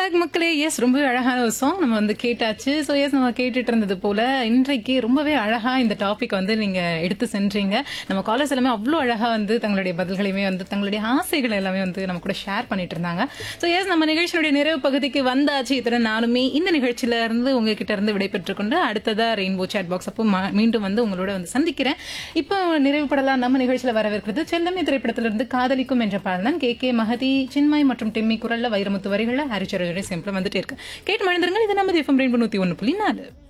back மக்களே S ரொம்பவே அழகான ஒரு சாங் நம்ம வந்து கேட்டாச்சு ஸோ எஸ் நம்ம கேட்டுட்டு இருந்தது போல இன்றைக்கு ரொம்பவே அழகா இந்த டாபிக் வந்து நீங்க எடுத்து சென்றீங்க நம்ம காலேஜ் எல்லாமே அவ்வளோ அழகா வந்து தங்களுடைய பதில்களையுமே வந்து தங்களுடைய ஆசைகள் எல்லாமே வந்து நம்ம கூட ஷேர் பண்ணிட்டு இருந்தாங்க ஸோ எஸ் நம்ம நிகழ்ச்சியுடைய நிறைவு பகுதிக்கு வந்தாச்சு இத்துடன் நானுமே இந்த நிகழ்ச்சியில இருந்து உங்ககிட்ட இருந்து விடைபெற்றுக் கொண்டு அடுத்ததா ரெயின்போ சேட் பாக்ஸ் அப்போ ம- மீண்டும் வந்து உங்களோட வந்து சந்திக்கிறேன் இப்போ நிறைவு படலாம் நம்ம நிகழ்ச்சியில வரவிருக்கிறது செல்லமே திரைப்படத்திலிருந்து காதலிக்கும் என்ற பாடல் தான் கே கே மகதி சின்மய் மற்றும் டிம்மி குரல்ல வைரமுத்து வரிகள்ல ஹரிச்சரோட சிம்பிள் வந்துட்டே இருக்கு கேட்டு மனிதர்கள் இது நம்ம எஃப்எம் ரெயின்போ நூத்தி ஒன்று புள்ளி நாலு